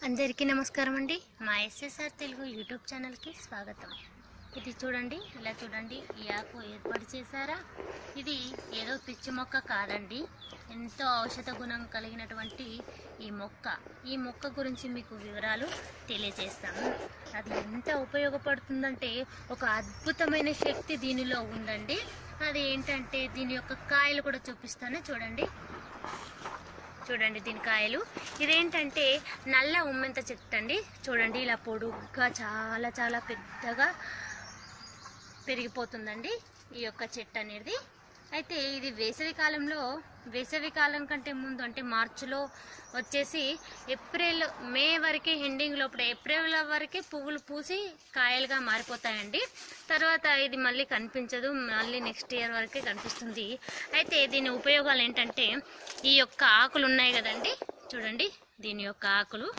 అందరికీ నమస్కారం అండి మా ఎస్ఎస్ఆర్ తెలుగు యూట్యూబ్ ఛానల్కి స్వాగతం ఇది చూడండి ఇలా చూడండి ఈ ఆకు ఏర్పాటు చేశారా ఇది ఏదో పిచ్చి మొక్క కాదండి ఎంతో ఔషధ గుణం కలిగినటువంటి ఈ మొక్క ఈ మొక్క గురించి మీకు వివరాలు తెలియజేస్తాను అది ఎంత ఉపయోగపడుతుందంటే ఒక అద్భుతమైన శక్తి దీనిలో ఉందండి అది ఏంటంటే దీని యొక్క కాయలు కూడా చూపిస్తాను చూడండి చూడండి దీని కాయలు ఇదేంటంటే నల్ల ఉమ్మెంత చెట్టు అండి చూడండి ఇలా పొడుగ్గా చాలా చాలా పెద్దగా పెరిగిపోతుందండి ఈ యొక్క చెట్టు అనేది అయితే ఇది వేసవి కాలంలో వేసవి కాలం కంటే ముందు అంటే మార్చిలో వచ్చేసి ఏప్రిల్ మే వరకే ఎండింగ్ లోపల ఏప్రిల్ వరకే పువ్వులు పూసి కాయలుగా మారిపోతాయండి తర్వాత ఇది మళ్ళీ కనిపించదు మళ్ళీ నెక్స్ట్ ఇయర్ వరకే కనిపిస్తుంది అయితే దీని ఉపయోగాలు ఏంటంటే ఈ యొక్క ఆకులు ఉన్నాయి కదండి చూడండి దీని యొక్క ఆకులు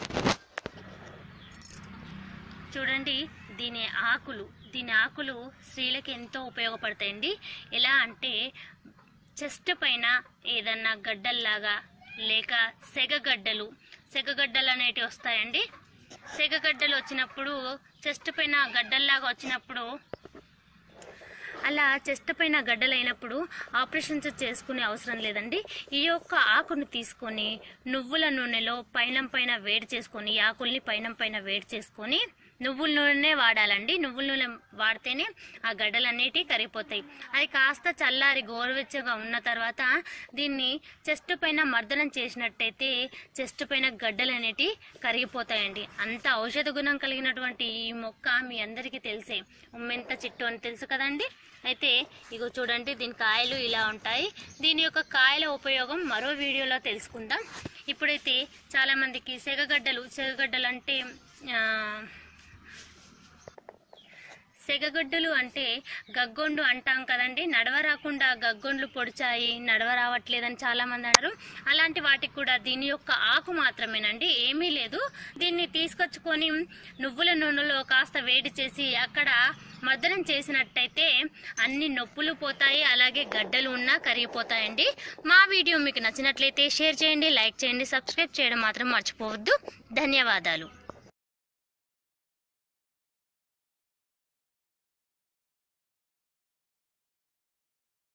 చూడండి దీని ఆకులు దీని ఆకులు స్త్రీలకు ఎంతో ఉపయోగపడతాయండి ఎలా అంటే చెస్ట్ పైన ఏదన్నా గడ్డల్లాగా లేక సెగగడ్డలు సెగగడ్డలు అనేటివి వస్తాయండి సెగగడ్డలు వచ్చినప్పుడు చెస్ట్ పైన గడ్డల్లాగా వచ్చినప్పుడు అలా చెస్ట్ పైన గడ్డలైనప్పుడు ఆపరేషన్స్ చేసుకునే అవసరం లేదండి ఈ యొక్క ఆకును తీసుకొని నువ్వుల నూనెలో పైన పైన వేడి చేసుకొని ఈ ఆకుల్ని పైన పైన వేడి చేసుకొని నువ్వుల నూనె వాడాలండి నువ్వుల నూనె వాడితేనే ఆ గడ్డలు అనేటివి కరిగిపోతాయి అది కాస్త చల్లారి గోరువెచ్చగా ఉన్న తర్వాత దీన్ని చెస్ట్ పైన మర్దనం చేసినట్టయితే చెస్ట్ పైన గడ్డలు అనేటివి కరిగిపోతాయండి అంత ఔషధ గుణం కలిగినటువంటి ఈ మొక్క మీ అందరికీ తెలిసే ఉమ్మెంత చెట్టు అని తెలుసు కదండి అయితే ఇగో చూడండి దీని కాయలు ఇలా ఉంటాయి దీని యొక్క కాయల ఉపయోగం మరో వీడియోలో తెలుసుకుందాం ఇప్పుడైతే చాలా మందికి సెగగడ్డలు సెగగడ్డలు అంటే ఆ, సెగగొడ్డలు అంటే గగ్గొండు అంటాం కదండి నడవ రాకుండా గగ్గొండ్లు పొడిచాయి నడవ రావట్లేదని చాలా మంది అన్నారు అలాంటి వాటికి కూడా దీని యొక్క ఆకు మాత్రమేనండి ఏమీ లేదు దీన్ని తీసుకొచ్చుకొని నువ్వుల నూనెలో కాస్త వేడి చేసి అక్కడ మర్దనం చేసినట్టయితే అన్ని నొప్పులు పోతాయి అలాగే గడ్డలు ఉన్నా కరిగిపోతాయండి మా వీడియో మీకు నచ్చినట్లయితే షేర్ చేయండి లైక్ చేయండి సబ్స్క్రైబ్ చేయడం మాత్రం మర్చిపోవద్దు ధన్యవాదాలు